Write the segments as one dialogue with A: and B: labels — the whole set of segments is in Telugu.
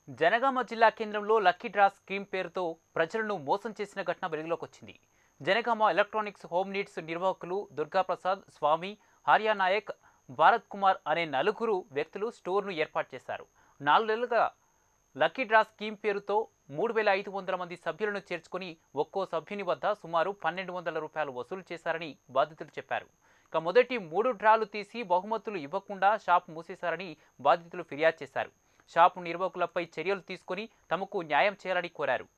A: జనగామ జిల్లా కేంద్రంలో లక్కీ డ్రా స్కీమ్ పేరుతో ప్రజలను మోసం చేసిన ఘటన వెలుగులోకి వచ్చింది జనగామ ఎలక్ట్రానిక్స్ హోమ్ నీడ్స్ నిర్వాహకులు దుర్గాప్రసాద్ స్వామి హార్యా నాయక్ భారత్ కుమార్ అనే నలుగురు వ్యక్తులు స్టోర్ను ఏర్పాటు చేశారు నాలుగు నెలలుగా లక్కీ డ్రా స్కీమ్ పేరుతో మూడు వేల ఐదు వందల మంది సభ్యులను చేర్చుకుని ఒక్కో సభ్యుని వద్ద సుమారు పన్నెండు వందల రూపాయలు వసూలు చేశారని బాధితులు చెప్పారు ఇక మొదటి మూడు డ్రాలు తీసి బహుమతులు ఇవ్వకుండా షాప్ మూసేశారని బాధితులు ఫిర్యాదు చేశారు షాపు నిర్వాహకులపై చర్యలు తీసుకొని తమకు న్యాయం చేయాలని కోరారు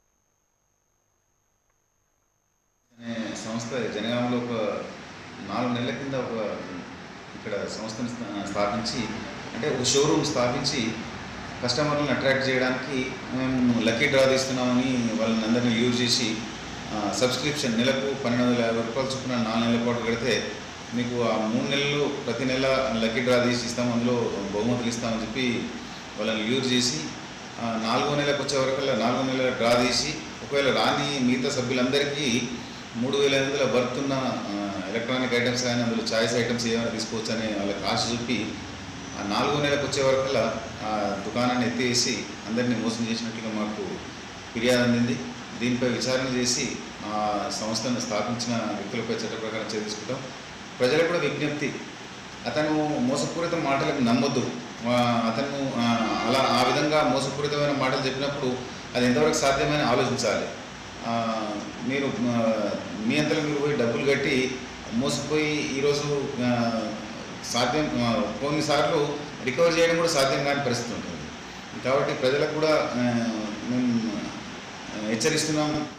B: అనే సంస్థ జనగామలో ఒక నాలుగు నెలల కింద ఒక ఇక్కడ సంస్థను స్థా- స్థాపించి అంటే ఒక షోరూమ్ స్థాపించి కస్టమర్లను అట్రాక్ట్ చేయడానికి మేము లక్కీ డ్రా తీస్తున్నామని వాళ్ళని అందరినీ యూజ్ చేసి సబ్స్క్రిప్షన్ నెలకు పన్నెండు వందల యాభై రూపాయలు చొప్పున నాలుగు నెలల పాటు కడితే మీకు ఆ మూడు నెలలు ప్రతి నెల లక్కీ డ్రా తీసి ఇస్తాం అందులో బహుమతులు ఇస్తామని చెప్పి వాళ్ళని యూజ్ చేసి ఆ, నాలుగో నెలకు వచ్చే వరకల్లా నాలుగో నెల డ్రా తీసి ఒకవేళ రాని మిగతా సభ్యులందరికీ మూడు వేల ఐదు వందల వర్త్ ఉన్న ఆ, ఎలక్ట్రానిక్ ఐటమ్స్ కానీ అందులో చాయిస్ ఐటమ్స్ ఏమైనా తీసుకోవచ్చు అని వాళ్ళకి ఆశ చూపి ఆ నాలుగో నెలకు వచ్చే వరకల్లా ఆ దుకాణాన్ని ఎత్తేసి అందరినీ మోసం చేసినట్టుగా మాకు ఫిర్యాదు అందింది దీనిపై విచారణ చేసి ఆ సంస్థను స్థాపించిన వ్యక్తులపై చట్ట ప్రకారం చర్య తీసుకుంటాం ప్రజలకు కూడా విజ్ఞప్తి అతను మోసపూరిత మాటలకు నమ్మొద్దు ఆ, అతను ఆ, అలా ఆ విధంగా మోసపూరితమైన మాటలు చెప్పినప్పుడు అది ఎంతవరకు సాధ్యమని ఆలోచించాలి ఆ, మీరు ఆ, మీ అంతలో మీరు పోయి డబ్బులు కట్టి మోసపోయి ఈరోజు ఆ, సాధ్యం ఆ, కొన్నిసార్లు రికవర్ చేయడం కూడా సాధ్యం కాని పరిస్థితి ఉంటుంది కాబట్టి ప్రజలకు కూడా ఆ, మేము ఆ, హెచ్చరిస్తున్నాము